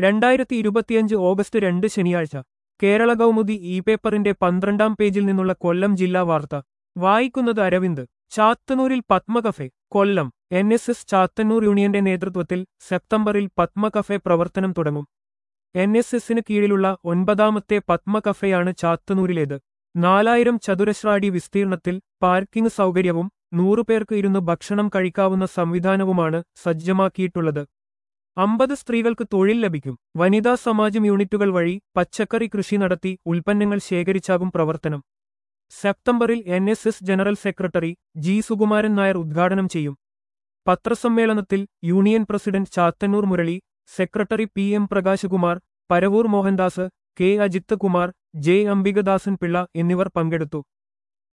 രണ്ടായിരത്തി ഇരുപത്തിയഞ്ച് ഓഗസ്റ്റ് രണ്ട് ശനിയാഴ്ച കേരള കൗമുദി ഇ പേപ്പറിന്റെ പന്ത്രണ്ടാം പേജിൽ നിന്നുള്ള കൊല്ലം ജില്ലാ വാർത്ത വായിക്കുന്നത് അരവിന്ദ് ചാത്തന്നൂരിൽ Padma cafe Kollam N S S Chathannoor യൂണിയന്റെ നേതൃത്വത്തിൽ സെപ്റ്റംബറിൽ പത്മ കഫേ പ്രവർത്തനം തുടങ്ങും എൻ എസ് എസിന് കീഴിലുള്ള ഒൻപതാമത്തെ പത്മ കഫേയാണ് ചാത്തന്നൂരിലേത് നാലായിരം ചതുരശ്രാടി വിസ്തീർണത്തിൽ പാർക്കിംഗ് സൗകര്യവും നൂറുപേർക്ക് ഇരുന്ന് ഭക്ഷണം കഴിക്കാവുന്ന സംവിധാനവുമാണ് സജ്ജമാക്കിയിട്ടുള്ളത് അമ്പത് സ്ത്രീകൾക്ക് തൊഴിൽ ലഭിക്കും വനിതാ സമാജം യൂണിറ്റുകൾ വഴി പച്ചക്കറി കൃഷി നടത്തി ഉൽപ്പന്നങ്ങൾ ശേഖരിച്ചാകും പ്രവർത്തനം സെപ്റ്റംബറിൽ N S S general secretary G Sukumaran Nair ഉദ്ഘാടനം ചെയ്യും പത്രസമ്മേളനത്തിൽ union president Chathannoor Murali secretary P M Prakashkumar Paravur Mohandas K Ajith Kumar J Ambikadasan Pillai എന്നിവർ പങ്കെടുത്തു